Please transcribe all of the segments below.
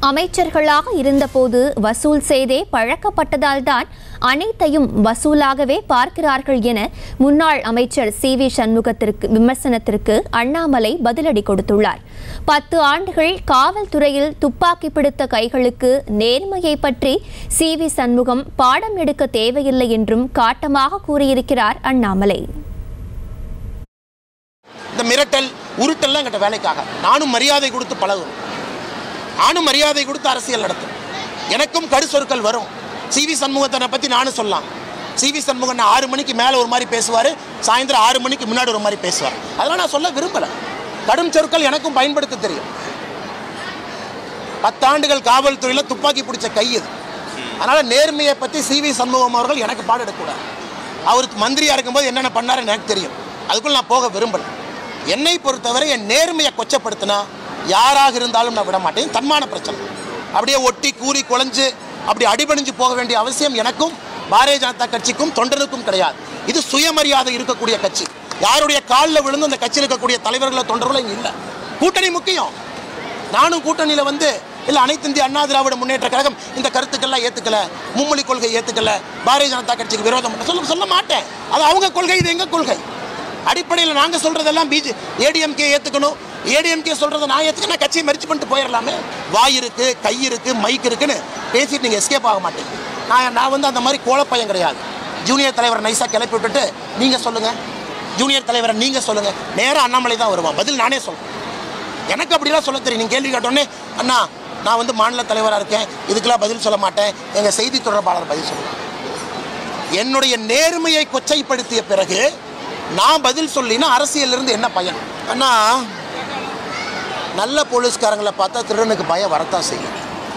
அமைச்சர்களாக இருந்தபோது வசூல் செய்தே பழக்கப்பட்டதால்தான் அனைத்தையும் வசூலாகவே பார்க்கிறார்கள் என முன்னாள் அமைச்சர் சி வி சண்முகத்திற்கு விமர்சனத்திற்கு அண்ணாமலை பதிலடி கொடுத்துள்ளார் பத்து ஆண்டுகள் காவல்துறையில் துப்பாக்கி பிடித்த கைகளுக்கு நேர்மையை பற்றி சி வி சண்முகம் பாடம் எடுக்க தேவையில்லை என்றும் காட்டமாக கூறியிருக்கிறார் அண்ணாமலை இந்த மிரட்டல் உருட்டல்லாம் எங்கிட்ட வேலைக்காக நானும் மரியாதை கொடுத்து பழகும் நானும் மரியாதை கொடுத்து அரசியல் நடத்தும் எனக்கும் கடு சொற்கள் வரும் சிவி சண்முகத்தனை பற்றி நானும் சொல்லலாம் சிவி சண்முகன் ஆறு மணிக்கு மேலே ஒரு மாதிரி பேசுவார் சாயந்தரம் ஆறு மணிக்கு முன்னாடி ஒரு மாதிரி பேசுவார் அதெல்லாம் நான் சொல்ல விரும்பலை கடும் சொற்கள் எனக்கும் பயன்படுத்த தெரியும் பத்தாண்டுகள் காவல்துறையில் துப்பாக்கி பிடிச்ச கை இது அதனால் நேர்மையை பற்றி சிவி சண்முகம் அவர்கள் எனக்கு பாடம் எடுக்கக்கூடாது அவர் மந்திரியாக இருக்கும்போது என்னென்ன பண்ணாருன்னு எனக்கு தெரியும் அதுக்குள்ள நான் போக விரும்பல என்னை பொறுத்தவரை என் நேர்மையை கொச்சப்படுத்தினா யாராக இருந்தாலும் நான் விட மாட்டேன் தன்மான பிரச்சனை அப்படியே ஒட்டி கூறி குலைஞ்சு அப்படி அடிபணிஞ்சு போக வேண்டிய அவசியம் எனக்கும் பாரதிய ஜனதா கட்சிக்கும் தொண்டனுக்கும் கிடையாது இது சுயமரியாதை இருக்கக்கூடிய கட்சி யாருடைய காலில் விழுந்து அந்த கட்சியில் இருக்கக்கூடிய தலைவர்களோ தொண்டர்களோ இங்கே இல்லை கூட்டணி முக்கியம் நானும் கூட்டணியில் வந்து இல்லை அனைத்து இந்திய அண்ணா திராவிட முன்னேற்ற கழகம் இந்த கருத்துக்கள்லாம் ஏற்றுக்கல மும்மொழி கொள்கை ஏற்றுக்கல பாரதிய ஜனதா கட்சிக்கு விரோதம் பண்ண சொல்ல சொல்ல மாட்டேன் அது அவங்க கொள்கை இது எங்கள் கொள்கை அடிப்படையில் நாங்கள் சொல்கிறதெல்லாம் பிஜே ஏடிஎம்கே ஏற்றுக்கணும் ஏடிஎம்கே சொல்கிறத நான் ஏற்றுக்க நான் கட்சியை மறிச்சு பண்ணிட்டு போயிடலாமே வாய் இருக்கு கை இருக்கு மைக் இருக்குன்னு பேசிட்டு நீங்கள் எஸ்கேப் ஆக மாட்டீங்க நான் நான் வந்து அந்த மாதிரி கோலப்பையன் கிடையாது ஜூனியர் தலைவரை நைஸாக கிளப்பி விட்டுட்டு நீங்கள் சொல்லுங்கள் ஜூனியர் தலைவரை நீங்கள் சொல்லுங்கள் நேராக அண்ணாமலை தான் வருவான் பதில் நானே சொல்கிறேன் எனக்கு அப்படிலாம் சொல்ல தெரியும் நீங்கள் கேள்வி கேட்டோன்னே அண்ணா நான் வந்து மாநில தலைவராக இருக்கேன் இதுக்கெல்லாம் பதில் சொல்ல மாட்டேன் எங்கள் செய்தி தொடர்பாளர் பதில் சொல்லுவேன் என்னுடைய நேர்மையை கொச்சைப்படுத்திய பிறகு நான் பதில் சொல்லினா அரசியலிருந்து என்ன பயன் அண்ணா நல்ல போலீஸ்காரங்களை பார்த்தா திருடனுக்கு பயம் வரத்தான் செய்யும்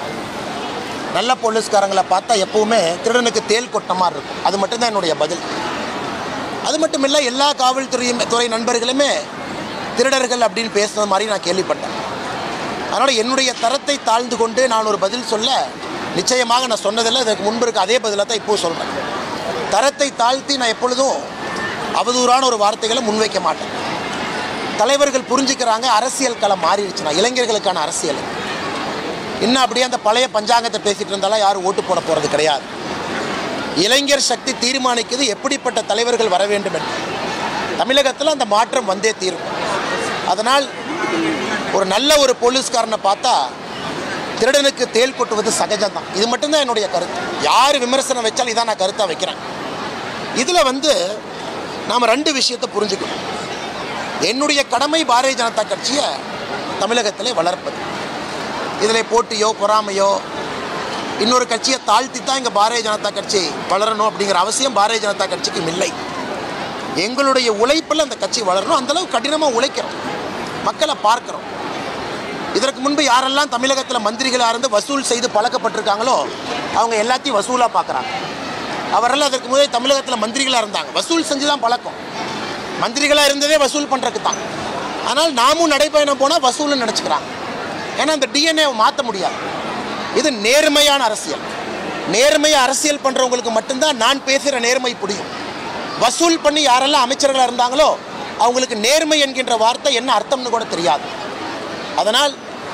நல்ல போலீஸ்காரங்களை பார்த்தா எப்பவுமே திருடனுக்கு தேல் கொட்ட மாதிரி இருக்கும் அது மட்டும்தான் என்னுடைய பதில் அது மட்டும் இல்லை எல்லா காவல்துறையும் துறை நண்பர்களுமே திருடர்கள் அப்படின்னு பேசுனது மாதிரி நான் கேள்விப்பட்டேன் அதனால் என்னுடைய தரத்தை தாழ்ந்து கொண்டு நான் ஒரு பதில் சொல்ல நிச்சயமாக நான் சொன்னதில்லை இதற்கு முன்பு இருக்க அதே பதிலாக தான் இப்போது சொல்கிறேன் தரத்தை தாழ்த்தி நான் எப்பொழுதும் அவதூறான ஒரு வார்த்தைகளை முன்வைக்க மாட்டேன் தலைவர்கள் புரிஞ்சுக்கிறாங்க அரசியல் களம் மாறிடுச்சுன்னா இளைஞர்களுக்கான அரசியல் இன்னும் அப்படியே அந்த பழைய பஞ்சாங்கத்தை பேசிட்டு இருந்தாலும் யாரும் ஓட்டு போட போகிறது கிடையாது இளைஞர் சக்தி தீர்மானிக்குது எப்படிப்பட்ட தலைவர்கள் வர வேண்டும் என்று தமிழகத்தில் அந்த மாற்றம் வந்தே தீரும் அதனால் ஒரு நல்ல ஒரு போலீஸ்காரனை பார்த்தா திருடனுக்கு தேல் கொட்டுவது சகஜம்தான் இது மட்டும்தான் என்னுடைய கருத்து யார் விமர்சனம் வச்சாலும் இதான் நான் கருத்தாக வைக்கிறேன் இதில் வந்து நாம் ரெண்டு விஷயத்தை புரிஞ்சுக்கணும் என்னுடைய கடமை பாரதிய ஜனதா கட்சியை தமிழகத்திலே வளர்ப்பது இதில் போட்டியோ பொறாமையோ இன்னொரு கட்சியை தாழ்த்தி தான் இங்கே பாரதிய ஜனதா கட்சி வளரணும் அப்படிங்கிற அவசியம் பாரதிய ஜனதா கட்சிக்கும் இல்லை எங்களுடைய உழைப்பில் அந்த கட்சி வளரணும் அந்தளவு கடினமாக உழைக்கிறோம் மக்களை பார்க்குறோம் இதற்கு முன்பு யாரெல்லாம் தமிழகத்தில் மந்திரிகளாக இருந்து வசூல் செய்து பழக்கப்பட்டிருக்காங்களோ அவங்க எல்லாத்தையும் வசூலாக பார்க்குறாங்க அவரெல்லாம் அதற்கு முதல் தமிழகத்தில் மந்திரிகளாக இருந்தாங்க வசூல் செஞ்சு தான் பழக்கம் மந்திரிகளாக இருந்ததே வசூல் பண்ணுறதுக்கு தான் ஆனால் நாமும் நடைப்பயணம் போனால் வசூல்னு நினச்சிக்கிறாங்க ஏன்னா அந்த டிஎன்ஏவை மாற்ற முடியாது இது நேர்மையான அரசியல் நேர்மையை அரசியல் பண்ணுறவங்களுக்கு மட்டும்தான் நான் பேசுகிற நேர்மை புரியும் வசூல் பண்ணி யாரெல்லாம் அமைச்சர்களாக இருந்தாங்களோ அவங்களுக்கு நேர்மை என்கின்ற வார்த்தை என்ன அர்த்தம்னு கூட தெரியாது அதனால்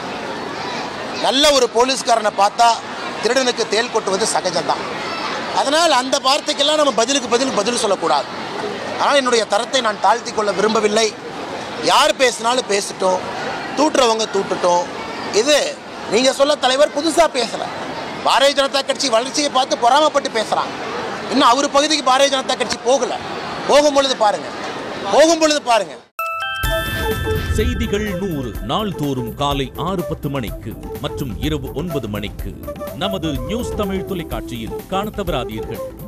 நல்ல ஒரு போலீஸ்காரனை பார்த்தா திருடனுக்கு தேல் கொட்டுவது சகஜம்தான் அதனால் அந்த வார்த்தைக்கெல்லாம் நம்ம பதிலுக்கு பதில் பதில் சொல்லக்கூடாது ஆனால் என்னுடைய தரத்தை நான் தாழ்த்தி கொள்ள விரும்பவில்லை யார் பேசினாலும் பேசட்டும் தூட்டுறவங்க தூட்டுட்டோம் இது நீங்கள் சொல்ல தலைவர் புதுசாக பேசலை பாரதிய ஜனதா கட்சி வளர்ச்சியை பார்த்து பொறாமப்பட்டு பேசுகிறாங்க இன்னும் அவர் பகுதிக்கு பாரதிய ஜனதா கட்சி போகலை போகும் பொழுது பாருங்கள் போகும் பொழுது பாருங்கள் செய்திகள் நூறு நாள்தோறும் காலை ஆறு பத்து மணிக்கு மற்றும் இரவு ஒன்பது மணிக்கு நமது நியூஸ் தமிழ் தொலைக்காட்சியில் காணத் தவறாதீர்கள்